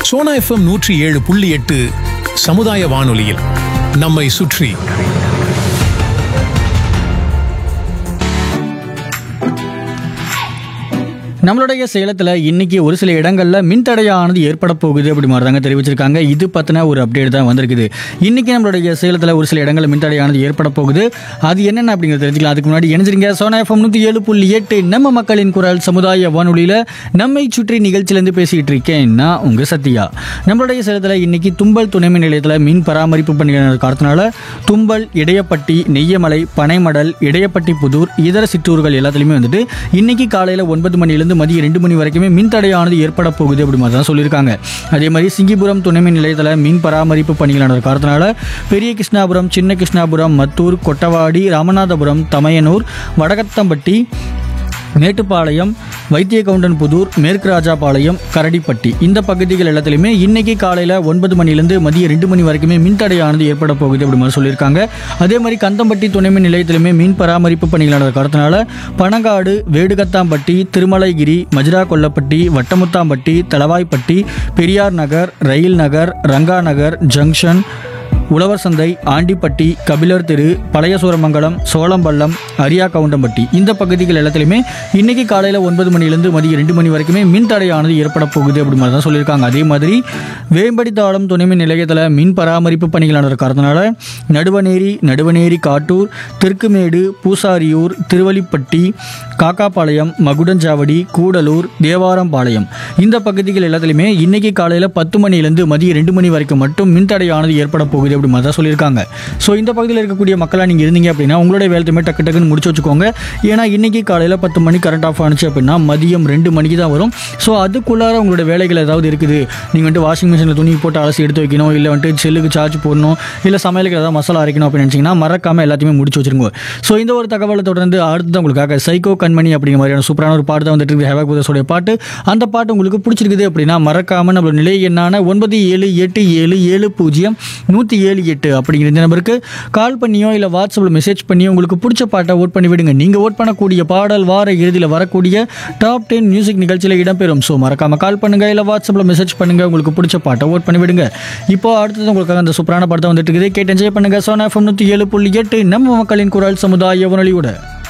Sona FM நூற்றி ஏழு புள்ளி எட்டு சமுதாய வானொலியில் நம்மை சுற்றி நம்மளுடைய சேலத்தில் இன்னைக்கு ஒரு சில இடங்களில் மின்தடையானது ஏற்பட போகுது அப்படி மாதிரி தாங்க தெரிவிச்சிருக்காங்க இது பற்றின ஒரு அப்டேட் தான் வந்திருக்குது இன்னைக்கு நம்மளுடைய சேலத்தில் ஒரு சில இடங்களில் மின்தடையானது ஏற்பட போகுது அது என்னென்ன அப்படிங்கிறத தெரிஞ்சுக்கலாம் அதுக்கு முன்னாடி இணைஞ்சிருங்க சோனா எஃப்எம் நூற்றி ஏழு புள்ளி எட்டு நம்ம மக்களின் குரல் சமுதாய வானொலியில் நம்மை சுற்றி நிகழ்ச்சியிலேருந்து பேசிக்கிட்டு இருக்கேன் நான் உங்கள் சத்யா நம்மளுடைய சேலத்தில் இன்னைக்கு தும்பல் துணைமின் நிலையத்தில் மின் பராமரிப்பு பணிகள் காரணத்தினால தும்பல் இடையப்பட்டி நெய்யமலை பனைமடல் இடையப்பட்டி புதூர் இதர சிற்றூர்கள் எல்லாத்துலேயுமே வந்துட்டு இன்னைக்கு காலையில் ஒன்பது மணிலேருந்து மதியம் ரெண்டு மணி வரைக்குமே மின் தடையானது ஏற்பட போகுது அப்படி மாதிரி தான் சொல்லியிருக்காங்க அதே மாதிரி சிங்கிபுரம் துணைமின் நிலையத்தில் மின் பராமரிப்பு பணிகளான காரணத்தினால பெரிய கிருஷ்ணாபுரம் சின்ன கிருஷ்ணாபுரம் மத்தூர் கொட்டவாடி ராமநாதபுரம் தமையனூர் வடகத்தம்பட்டி மேட்டுப்பாளையம் வைத்தியகவுண்டன் புதூர் மேற்கு ராஜாபாளையம் கரடிப்பட்டி இந்த பகுதிகள் எல்லாத்துலேயுமே இன்னைக்கு காலையில் ஒன்பது மணிலேருந்து மதியம் ரெண்டு மணி வரைக்குமே மின்தடையானது ஏற்பட போகுது அப்படி மாதிரி சொல்லியிருக்காங்க அதே மாதிரி கந்தம்பட்டி துணைமின் நிலையத்திலுமே மின் பராமரிப்பு பணிகளான காரணத்தினால பனங்காடு வேடுகத்தாம்பட்டி திருமலைகிரி மஜ்ரா கொல்லப்பட்டி வட்டமுத்தாம்பட்டி தளவாய்ப்பட்டி பெரியார் நகர் ரயில் நகர் ரங்கா நகர் ஜங்ஷன் உழவர் சந்தை ஆண்டிப்பட்டி கபிலர் தெரு பழைய சூரமங்கலம் சோளம்பள்ளம் அரியா கவுண்டம்பட்டி இந்த பகுதிகள் எல்லாத்துலேயுமே இன்னைக்கு காலையில் ஒன்பது மணிலேருந்து மதியம் ரெண்டு மணி வரைக்குமே மின் தடையானது ஏற்பட போகுது அப்படி மாதிரி தான் சொல்லியிருக்காங்க அதே மாதிரி வேம்படித்தாளம் துணைமின் நிலையத்தில் மின் பராமரிப்பு பணிகள் நடக்கிற காரணத்தினால நடுவநேரி நடுவநேரி காட்டூர் தெற்குமேடு பூசாரியூர் திருவல்லிப்பட்டி காக்காபாளையம் மகுடஞ்சாவடி கூடலூர் தேவாரம்பாளையம் இந்த பகுதிகள் எல்லாத்துலேயுமே இன்னைக்கு காலையில் பத்து மணிலேருந்து மதியம் ரெண்டு மணி வரைக்கும் மட்டும் மின்தடையானது ஏற்பட போகுது அப்படி மாதிரி தான் சொல்லியிருக்காங்க ஸோ இந்த பகுதியில் இருக்கக்கூடிய மக்களாக நீங்கள் இருந்தீங்க அப்படின்னா உங்களுடைய வேலையுமே டக்கு டக்குன்னு முடிச்சு வச்சுக்கோங்க ஏன்னா இன்னைக்கு காலையில் பத்து மணி கரண்ட் ஆஃப் ஆனிச்சு அப்படின்னா மதியம் ரெண்டு மணிக்கு தான் வரும் ஸோ அதுக்குள்ளார உங்களோட வேலைகள் ஏதாவது இருக்குது நீங்கள் வந்துட்டு வாஷிங் மிஷினில் துணி போட்டு அலசி எடுத்து வைக்கணும் இல்லை வந்துட்டு செல்லுக்கு சார்ஜ் போடணும் இல்லை சமையலுக்கு ஏதாவது மசாலா அரைக்கணும் அப்படின்னு நினச்சிங்கன்னா மறக்காமல் எல்லாத்தையுமே முடிச்சு வச்சிருங்க ஸோ இந்த ஒரு தகவலை தொடர்ந்து அடுத்து உங்களுக்காக சைக்கோ கண்மணி அப்படிங்கிற மாதிரியான சூப்பரான ஒரு பாட்டு தான் வந்துட்டு இருக்குது ஹேவாக் பிரதர்ஸோடைய பாட்டு அந்த பாட்டு உங்களுக்கு பிடிச்சிருக்குது அப்படின்னா மறக்காமல் நம்மளோட நிலை எண்ணான ஒன்பது ஏழு எட்டு ஏழு ஏழு பூஜ்ஜியம் நூற்றி ஏழு எட்டு அப்படிங்கிற இந்த நம்பருக்கு கால் பண்ணியோ இல்லை வாட்ஸ்அப்பில் மெசேஜ் பண்ணியோ உங்களுக்கு பிடிச்ச பாட்டை ஓட் பண்ணி விடுங்க நீங்கள் ஓட் பண்ணக்கூடிய பாடல் வார இறுதியில் வரக்கூடிய டாப் டென் மியூசிக் நிகழ்ச்சியில் இடம்பெறும் ஸோ மறக்காம கால் பண்ணுங்க இல்லை வாட்ஸ்அப்பில் மெசேஜ் பண்ணுங்க உங்களுக்கு பிடிச்ச பாட்டை ஓட் பண்ணி விடுங்க இப்போ அடுத்தது உங்களுக்காக அந்த சூப்பரான படத்தை வந்துட்டு இருக்குது கேட்டு என்ஜாய் பண்ணுங்க சோனா எஃப்எம் நூற்றி ஏழு புள்ளி எட்டு நம்ம மக்களின் குரல் சமுதாய வானொலியோட